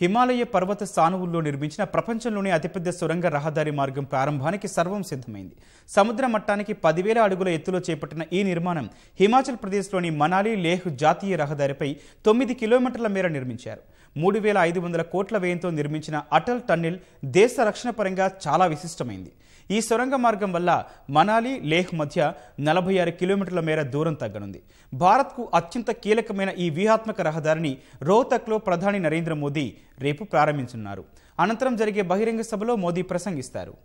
హిమాలయ పర్వత సానువుల్లో నిర్మించిన ప్రపంచంలోనే అతిపెద్ద సొరంగ రహదారి మార్గం ప్రారంభానికి సర్వం సిద్ధమైంది సముద్ర మట్టానికి పదివేల అడుగుల ఎత్తులో చేపట్టిన ఈ నిర్మాణం హిమాచల్ ప్రదేశ్లోని మనాలి లేహ్ జాతీయ రహదారిపై తొమ్మిది కిలోమీటర్ల మేర నిర్మించారు మూడు వేల ఐదు వందల కోట్ల వ్యయంతో నిర్మించిన అటల్ టన్నెల్ దేశ రక్షణ పరంగా చాలా విశిష్టమైంది ఈ సొరంగ మార్గం వల్ల మనాలి లేహ్ మధ్య నలభై ఆరు కిలోమీటర్ల మేర దూరం తగ్గనుంది భారత్కు అత్యంత కీలకమైన ఈ వ్యూహాత్మక రహదారిని రోహ్తక్లో ప్రధాని నరేంద్ర మోదీ రేపు ప్రారంభించనున్నారు అనంతరం జరిగే బహిరంగ సభలో మోదీ ప్రసంగిస్తారు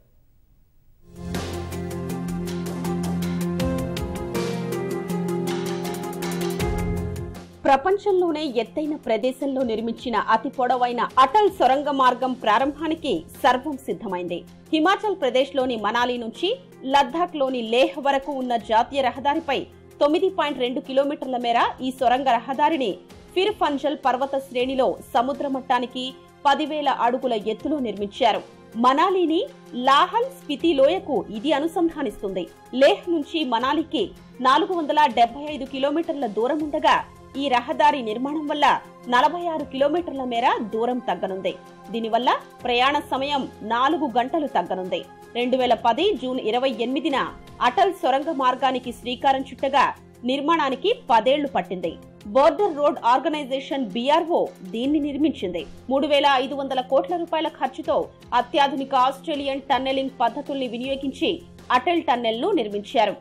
ప్రపంచంలోనే ఎత్తైన ప్రదేశంలో నిర్మించిన అతి పొడవైన అటల్ సొరంగ మార్గం ప్రారంభానికి సర్వం సిద్ధమైంది హిమాచల్ ప్రదేశ్లోని మనాలి నుంచి లద్దాఖ్లోని లేహ్ వరకు ఉన్న జాతీయ రహదారిపై తొమ్మిది పాయింట్ రెండు కిలోమీటర్ల మేర ఈ సొరంగ రహదారిని ఫిర్ ఫంజల్ పర్వత శ్రేణిలో సముద్ర మట్టానికి పదివేల అడుగుల ఎత్తులో నిర్మించారు మనాలిని లాహల్ స్పితి లోయకు ఇది అనుసంధానిస్తుంది లేహ్ నుంచి మనాలికి నాలుగు వందల డెబ్బై ఐదు కిలోమీటర్ల దూరం ఉండగా ఈ రహదారి నిర్మాణం వల్ల నలభై ఆరు కిలోమీటర్ల మేర దూరం తగ్గనుంది దీనివల్ల ప్రయాణ సమయం నాలుగు గంటలు తగ్గనుంది రెండు వేల పది జూన్ ఇరవై ఎనిమిదిన అటల్ సొరంగ మార్గానికి శ్రీకారం చుట్టగా నిర్మాణానికి పదేళ్లు పట్టింది బోర్డర్ రోడ్ ఆర్గనైజేషన్ బీఆర్ఓ దీన్ని నిర్మించింది మూడు వేల ఐదు వందల కోట్ల రూపాయల ఖర్చుతో అత్యాధునిక ఆస్ట్రేలియన్ టన్నెలింగ్ పద్ధతుల్ని వినియోగించి అటల్ టన్నెల్ ను నిర్మించారు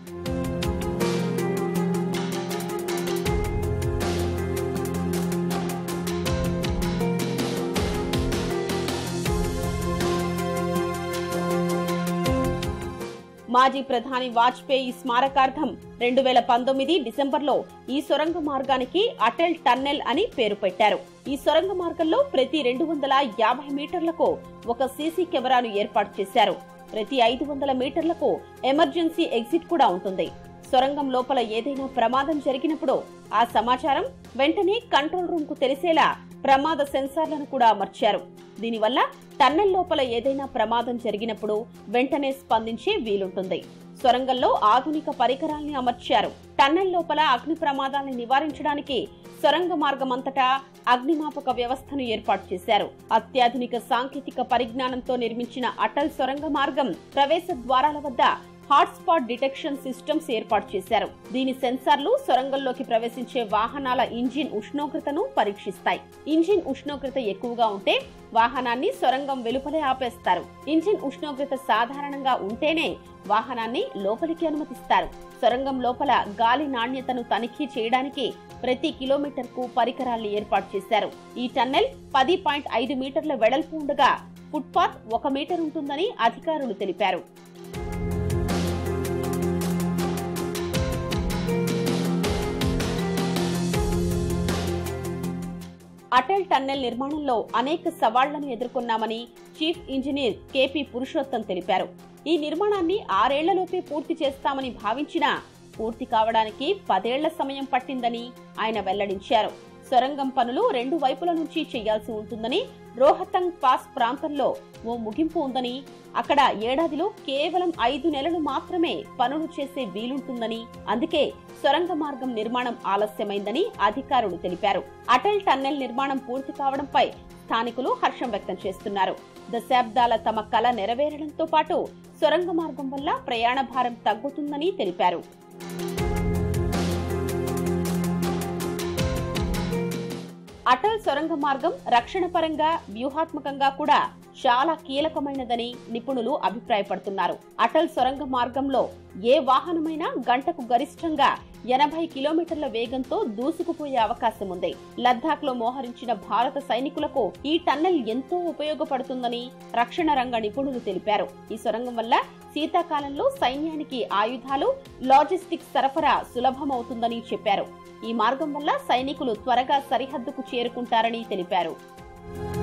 మాజీ ప్రధాని వాజ్పేయి స్మారకార్థం రెండు వేల పంతొమ్మిది డిసెంబర్లో ఈ సొరంగ మార్గానికి అటల్ టన్నెల్ అని పేరు పెట్టారు ఈ సొరంగ మార్గంలో ప్రతి రెండు వందల యాభై మీటర్లకు ఒక సీసీ కెమెరాను ఏర్పాటు చేశారు ప్రతి ఐదు వందల మీటర్లకు ఎమర్జెన్సీ ఎగ్జిట్ కూడా ఉంటుంది సొరంగం లోపల ఏదైనా ప్రమాదం జరిగినప్పుడు ఆ సమాచారం వెంటనే కంట్రోల్ రూమ్ కు తెలిసేలా ప్రమాద సెన్సార్లను కూడా అమర్చారు దీనివల్ల టన్నెల్ లోపల ఏదైనా ప్రమాదం జరిగినప్పుడు వెంటనే స్పందించే వీలుంటుంది సొరంగంలో ఆధునిక పరికరాల్ని అమర్చారు టన్నెల్ లోపల అగ్ని ప్రమాదాల్ని నివారించడానికి సొరంగ మార్గం అంతటా అగ్నిమాపక వ్యవస్థను ఏర్పాటు చేశారు అత్యాధునిక సాంకేతిక పరిజ్ఞానంతో నిర్మించిన అటల్ సొరంగ మార్గం ప్రవేశ ద్వారాల వద్ద హాట్స్పాట్ డిటెక్షన్ సిస్టమ్స్ ఏర్పాటు చేశారు దీని సెన్సార్లు సొరంగంలోకి ప్రవేశించే వాహనాల ఇంజిన్ ఉష్ణోగ్రతను పరీక్షిస్తాయి ఇంజిన్ ఉష్ణోగ్రత ఎక్కువగా ఉంటే వాహనాన్ని సొరంగం వెలుపలే ఆపేస్తారు ఇంజిన్ ఉష్ణోగ్రత సాధారణంగా ఉంటేనే వాహనాన్ని లోపలికి అనుమతిస్తారు సొరంగం లోపల గాలి నాణ్యతను తనిఖీ చేయడానికి ప్రతి కిలోమీటర్ కు పరికరాల్ని ఏర్పాటు చేశారు ఈ టన్నెల్ పది పాయింట్ ఐదు మీటర్ల వెడల్పు ఉండగా ఫుట్పాత్ ఒక మీటర్ ఉంటుందని అధికారులు తెలిపారు అటల్ టన్నెల్ నిర్మాణంలో అనేక సవాళ్లను ఎదుర్కొన్నామని చీఫ్ ఇంజనీర్ కేపీ పురుషోత్తం తెలిపారు ఈ నిర్మాణాన్ని ఆరేళ్లలోపే పూర్తి చేస్తామని భావించినా పూర్తి కావడానికి పదేళ్ల సమయం పట్టిందని ఆయన వెల్లడించారు సొరంగం పనులు రెండు వైపుల నుంచి చేయాల్సి ఉంటుందని రోహతంగ్ పాస్ ప్రాంతంలో ఓ ముగింపు ఉందని అక్కడ ఏడాదిలో కేవలం ఐదు నెలలు మాత్రమే పనులు చేసే వీలుంటుందని అందుకే సొరంగ మార్గం నిర్మాణం ఆలస్యమైందని అధికారులు తెలిపారు అటల్ టన్నెల్ నిర్మాణం పూర్తి కావడంపై స్థానికులు హర్షం వ్యక్తం చేస్తున్నారు దశాబ్దాల తమ కల నెరవేరడంతో పాటు సొరంగ మార్గం వల్ల ప్రయాణ భారం తగ్గుతుందని తెలిపారు అటల్ సొరంగ మార్గం రక్షణ పరంగా వ్యూహాత్మకంగా కూడా చాలా కీలకమైనదని నిపుణులు అభిప్రాయపడుతున్నారు అటల్ సొరంగ మార్గంలో ఏ వాహనమైనా గంటకు గరిష్టంగా ఎనభై కిలోమీటర్ల వేగంతో దూసుకుపోయే అవకాశం ఉంది లద్దాఖ్ లో మోహరించిన భారత సైనికులకు ఈ టన్నెల్ ఎంతో ఉపయోగపడుతుందని రక్షణ రంగ నిపుణులు తెలిపారు ఈ సొరంగం వల్ల శీతాకాలంలో సైన్యానికి ఆయుధాలు లాజిస్టిక్స్ సరఫరా సులభమవుతుందని చెప్పారు ఈ మార్గం వల్ల సైనికులు త్వరగా సరిహద్దుకు చేరుకుంటారని తెలిపారు